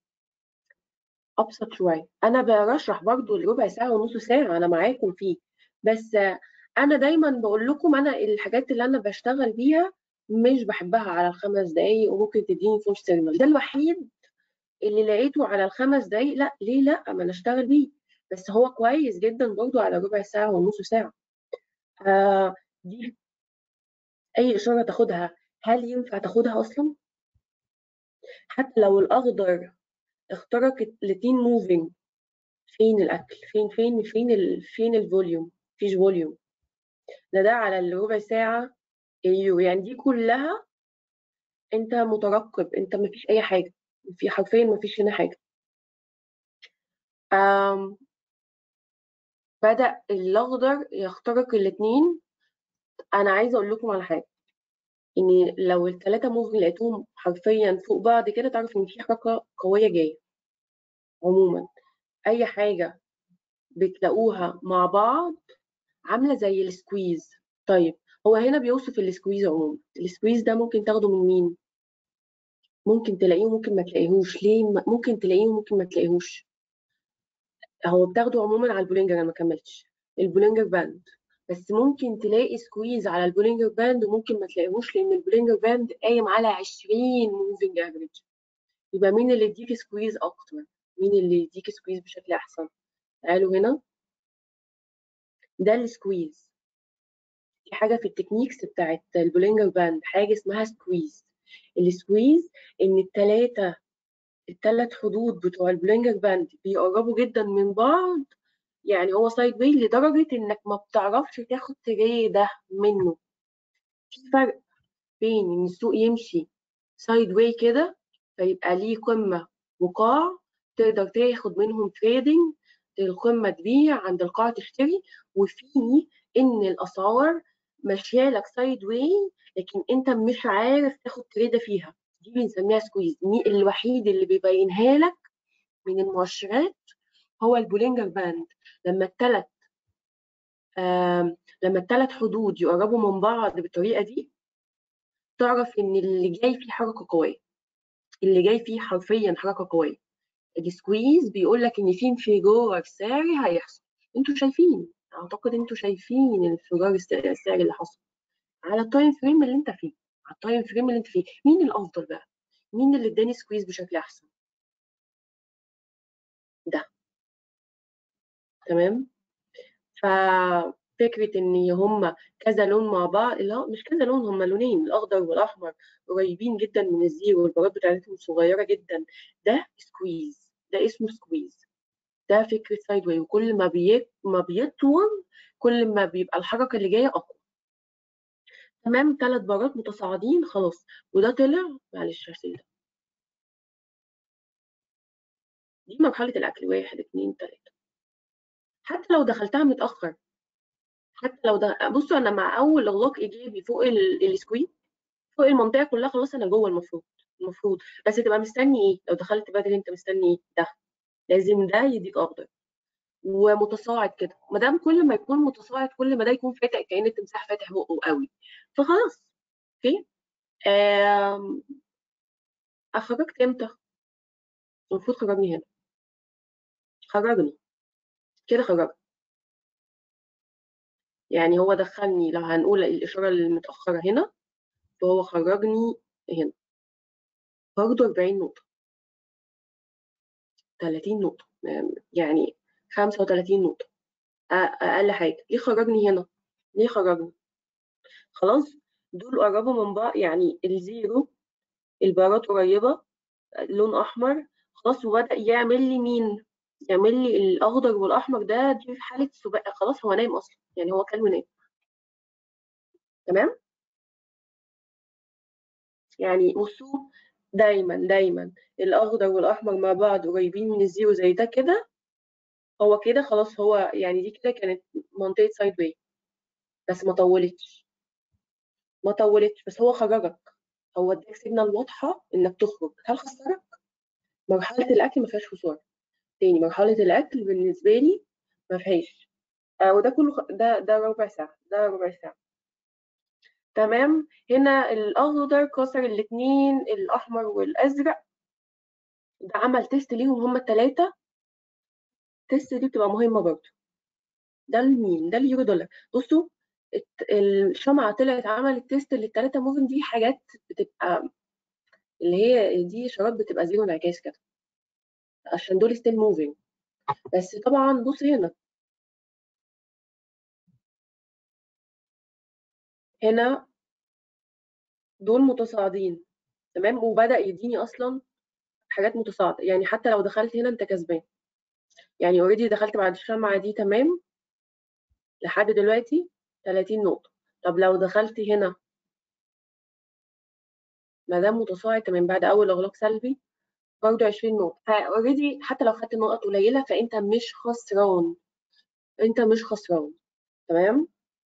ابسط شوية انا برشح برضو الربع ساعة ونص ساعة انا معاكم فيه بس آه، انا دايما بقول لكم انا الحاجات اللي انا بشتغل بيها مش بحبها على الخمس دقايق وممكن تديني فول سيجنال ده الوحيد اللي لقيته على الخمس دقايق لا ليه لا ما انا اشتغل بيه بس هو كويس جدا برضو على ربع ساعة ونص ساعة آه دي اي اشارة تاخدها هل ينفع تاخدها اصلا حتى لو الاخضر اخترق الاتنين موفينج فين الاكل فين فين فين ال فين الفوليوم مفيش فوليوم ده ده على الربع ساعة ايوه يعني دي كلها انت مترقب انت مفيش اي حاجة في حرفيا مفيش هنا حاجة آم بدأ الأخضر يخترق الاتنين أنا عايزة أقول لكم على حاجة إن لو التلاتة موفي لقيتهم حرفيا فوق بعض كده تعرف إن في حركة قوية جاية عموما أي حاجة بتلاقوها مع بعض عاملة زي السكويز طيب هو هنا بيوصف السكويز عموما السكويز ده ممكن تاخده من مين ممكن تلاقيه وممكن ما تلاقيهوش ليه ممكن تلاقيه وممكن ما تلاقيهوش هو بتاخده عموما على البولينجر انا ما كملتش البولينجر باند بس ممكن تلاقي سكويز على البولينجر باند وممكن ما تلاقيهوش لان البولينجر باند قايم على 20 موفينج افريج يبقى مين اللي يديك سكويز اكتر مين اللي يديك سكويز بشكل احسن تعالوا هنا ده السكويز في حاجه في التكنيكس بتاعت البولينجر باند حاجه اسمها سكويز السكويز ان التلاتة التلات حدود بتوع البولينجر باند بيقربوا جدا من بعض يعني هو سايد واي لدرجة انك ما بتعرفش تاخد تريده منه في فرق بين ان السوق يمشي سايد واي كده فيبقى ليه قمة وقاع تقدر تاخد منهم تريدنج القمة تبيع عند القاع تشتري وفي ان الاسعار ماشيه لك سايد واي لكن انت مش عارف تاخد تريده فيها دي بنسميها سكويز الوحيد اللي بيبينها لك من المؤشرات هو البولينجر باند لما الثلاث لما الثلاث حدود يقربوا من بعض بالطريقه دي تعرف ان اللي جاي فيه حركه قويه اللي جاي فيه حرفيا حركه قويه السكويز بيقول لك ان في انفجار سعري هيحصل انتوا شايفين اعتقد انتوا شايفين الانفجار السعري اللي حصل على التايم فريم اللي انت فيه على التايم فريم اللي انت فيه مين الافضل بقى مين اللي اداني سكويز بشكل احسن ده تمام ففكره ان هما كذا لون مع بعض لا مش كذا لون هما لونين الاخضر والاحمر قريبين جدا من الزيرو والبارات بتاعتهم صغيره جدا ده سكويز ده اسمه سكويز ده فكره سايد واي وكل ما بي... ما بيطول كل ما بيبقى الحركه اللي جايه اقوى تمام ثلاث بارات متصاعدين خلاص وده طلع معلش هشيل ده دي مرحله الاكل واحد اتنين تلاته حتى لو دخلتها متاخر حتى لو ده بصوا انا مع اول اغلاق ايجابي فوق السكويز فوق المنطقه كلها خلاص انا جوه المفروض المفروض بس تبقى مستني ايه لو دخلت بدري انت مستني ايه ده لازم ده يديك اخضر ومتصاعد كده ما دام كل ما يكون متصاعد كل ما ده يكون فاتح كأن التمساح فاتح بقه قوي فخلاص اوكي اخرجت امتى المفروض خرجني هنا خرجني كده خرجت يعني هو دخلني لو هنقول الإشارة المتأخرة هنا فهو خرجني هنا برضه 40 نقطة 30 نقطة يعني 35 نقطة أقل حاجة ليه خرجني هنا؟ ليه خرجني؟ خلاص دول قربوا من بعض يعني الزيرو البارات قريبة لون أحمر خلاص وبدأ يعمل لي مين يعمل لي الأخضر والأحمر ده دي في حالة سباق خلاص هو نايم أصلا يعني هو كان ونام تمام يعني بصوا دايما دايما الأخضر والأحمر مع بعض قريبين من الزيرو زي ده كده هو كده خلاص هو يعني دي كده كانت منطقة سايد واي بس ما طولتش ما طولتش بس هو خرجك هو اداك سيجنال واضحة انك تخرج هل خسرك؟ مرحلة الأكل ما فيهاش خسارة تاني مرحلة الأكل بالنسبة لي ما فيهاش آه وده كله خ- ده ده ربع ساعة ده ربع ساعة تمام هنا الأخضر كسر الاتنين الأحمر والأزرق ده عمل تيست ليهم هما التلاتة التيست دي بتبقى مهمة برضه ده لمين ده اليورو دولار بصوا الت- الشمعة طلعت عملت تيست للتلاتة موفن دي حاجات بتبقى اللي هي دي إشارات بتبقى زيرو انعكاس كده عشان دول ستيل موفينج بس طبعا بص هنا هنا دول متصاعدين تمام وبدأ يديني أصلا حاجات متصاعدة يعني حتى لو دخلت هنا أنت كسبان يعني اوريدي دخلت بعد الشمعة دي تمام لحد دلوقتي 30 نقطة طب لو دخلت هنا ما دام متصاعد تمام بعد أول إغلاق سلبي برضه 20 نقطة فاوريدي حتى لو خدت نقط قليلة فأنت مش خسران أنت مش خسران تمام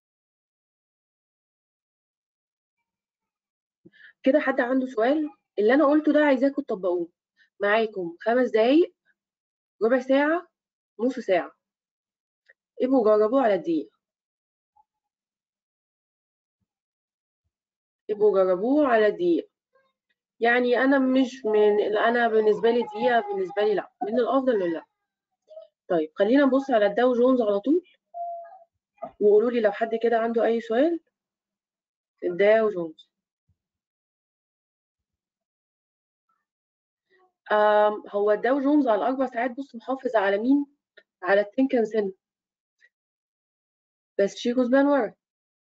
كده حد عنده سؤال اللي أنا قلته ده عايزاكم تطبقوه معاكم خمس دقايق ربع ساعة نص ساعة ابقوا جربوه على الدقيقة ابقوا جربوه على الدقيقة يعني أنا مش من أنا بالنسبة لي دقيقة بالنسبة لي لأ من الأفضل لأ طيب خلينا نبص على الداو جونز على طول وقولوا لي لو حد كده عنده أي سؤال في الداو جونز آم هو الداو جونز على الأربع ساعات بص محافظ على مين؟ على التنكن سن بس شي كسبان ورا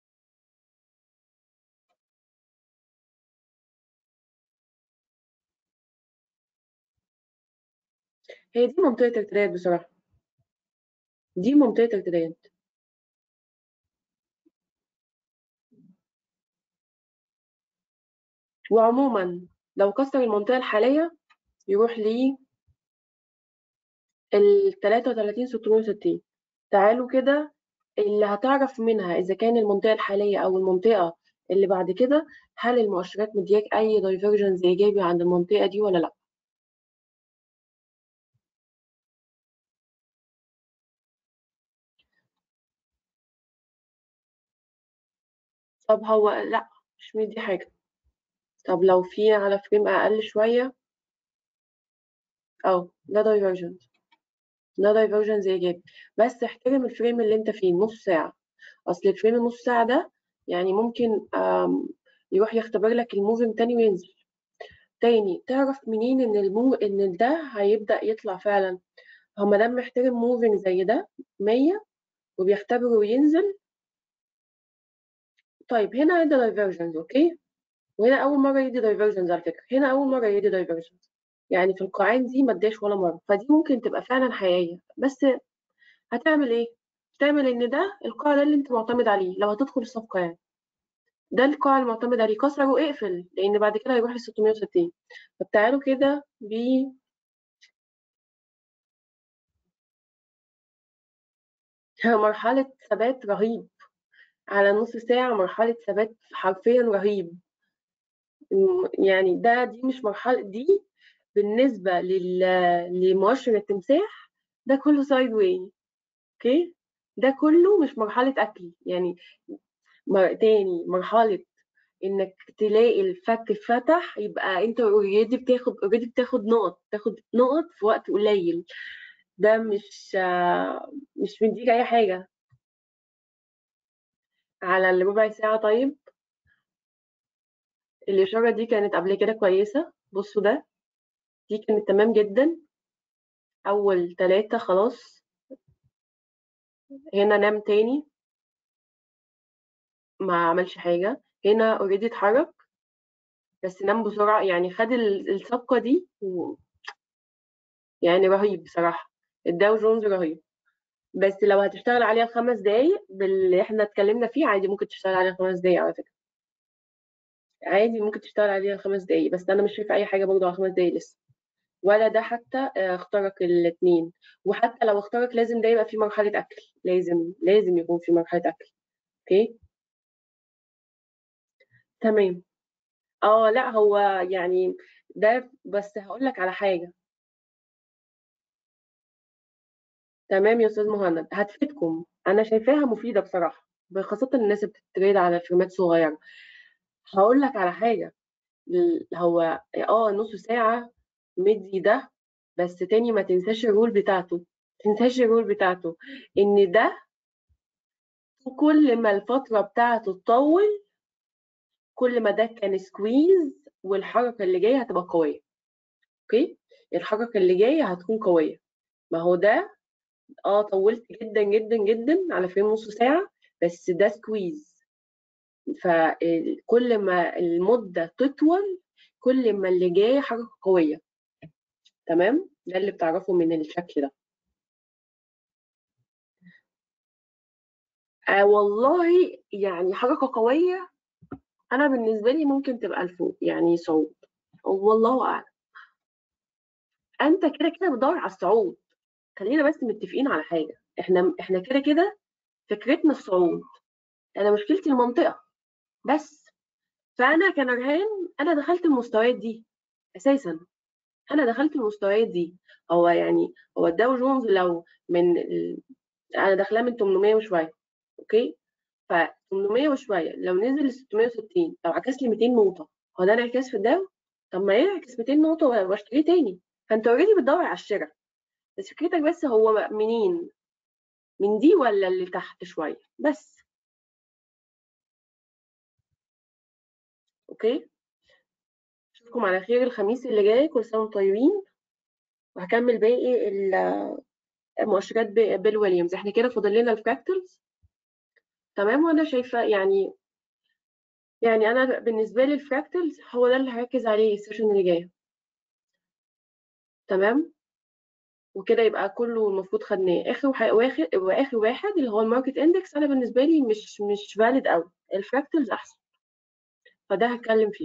هي دي منطقة ارتداد بصراحة دي منطقة ارتداد وعموما لو كسر المنطقة الحالية يروح لي ال 33 660 تعالوا كده اللي هتعرف منها إذا كان المنطقة الحالية أو المنطقة اللي بعد كده هل المؤشرات مدياك أي دايفرجنز إيجابي عند المنطقة دي ولا لأ طب هو لأ مش مدي حاجة طب لو في على فريم أقل شوية أو ده دايفرجنز ده دايفرجنز إيجابي بس احترم الفريم اللي أنت فيه نص ساعة أصل الفريم النص ساعة ده يعني ممكن آم، يروح يختبر لك الموفينج تاني وينزل تاني تعرف منين ان المو ان ده هيبدأ يطلع فعلا هو ما دام محترم موفينج زي ده 100 وبيختبره وينزل طيب هنا يدي دايفرجنز اوكي وهنا اول مره يدي دايفرجنز على فكره هنا اول مره يدي دايفرجنز يعني في القاعين دي ما اداش ولا مره فدي ممكن تبقى فعلا حقيقيه بس هتعمل ايه تعمل ان ده القاع ده اللي انت معتمد عليه لو هتدخل الصفقه يعني ده القاع المعتمد عليه كسره واقفل لان بعد كده هيروح ل 660 طب تعالوا كده ب مرحله ثبات رهيب على نص ساعة مرحلة ثبات حرفيا رهيب م- يعني ده دي مش مرحلة دي بالنسبة لل... لمؤشر التمساح ده كله سايد واي اوكي ده كله مش مرحلة أكل يعني مر... تاني مرحلة إنك تلاقي الفك فتح يبقى أنت اوريدي بتاخد اوريدي بتاخد نقط تاخد نقط في وقت قليل ده مش آه، مش مديك أي حاجة على الربع ساعة طيب الإشارة دي كانت قبل كده كويسة بصوا ده دي كانت تمام جدا أول تلاتة خلاص هنا نام تاني ما عملش حاجة هنا اوريدي اتحرك بس نام بسرعة يعني خد ال- الصفقة دي و- يعني رهيب بصراحة الداو جونز رهيب بس لو هتشتغل عليها خمس دقايق باللي احنا اتكلمنا فيه عادي ممكن تشتغل عليها خمس دقايق على فكرة عادي ممكن تشتغل عليها خمس دقايق بس انا مش شايفة اي حاجة برضه على خمس دقايق لسه ولا ده حتى آه، اخترق الاثنين وحتى لو اخترق لازم ده يبقى في مرحلة اكل لازم لازم يكون في مرحلة اكل اوكي تمام اه لا هو يعني ده بس هقول لك على حاجة تمام يا استاذ مهند هتفيدكم انا شايفاها مفيده بصراحه خاصه الناس اللي بتتريد على فريمات صغيره هقول لك على حاجه ال- هو اه نص ساعه مدي ده بس تاني ما تنساش الرول بتاعته ما تنساش الرول بتاعته ان ده كل ما الفتره بتاعته تطول كل ما ده كان سكويز والحركه اللي جايه هتبقى قويه اوكي الحركه اللي جايه هتكون قويه ما هو ده اه طولت جدا جدا جدا على فريم نص ساعة بس ده سكويز فكل ما المدة تطول كل ما اللي جاي حركة قوية تمام ده اللي بتعرفه من الشكل ده آه والله يعني حركة قوية أنا بالنسبة لي ممكن تبقى لفوق يعني صعود والله أعلم أنت كده كده بتدور على الصعود خلينا بس متفقين على حاجة احنا احنا كده كده فكرتنا الصعود أنا مشكلتي المنطقة بس فانا كنرهان انا دخلت المستويات دي اساسا انا دخلت المستويات دي هو يعني هو الداو جونز لو من ال... انا داخلاه من 800 وشويه اوكي ف 800 وشويه لو نزل ل 660 لو عكس لي 200 نقطه هو ده انعكاس في الداو طب ما يعكس 200 نقطه واشتريه تاني فانت اوريدي بتدور على الشراء بس فكرتك بس هو منين من دي ولا اللي تحت شويه بس اوكي اشوفكم على خير الخميس اللي جاي كل سنه وانتم طيبين وهكمل باقي مؤشرات بيل ويليامز احنا كده فاضل لنا الفراكتالز تمام وانا شايفه يعني يعني انا بالنسبه لي الفراكتالز هو ده اللي هركز عليه السيشن اللي جايه تمام وكده يبقى كله المفروض خدناه اخر واحد واخر واحد اللي هو الماركت اندكس انا بالنسبه لي مش مش فاليد قوي الفراكتالز احسن فده هتكلم فيه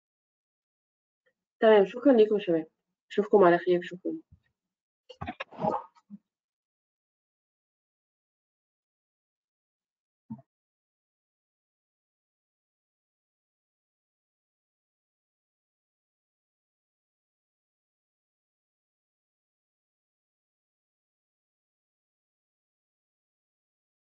تمام شكرا لكم يا شباب اشوفكم على خير شكرا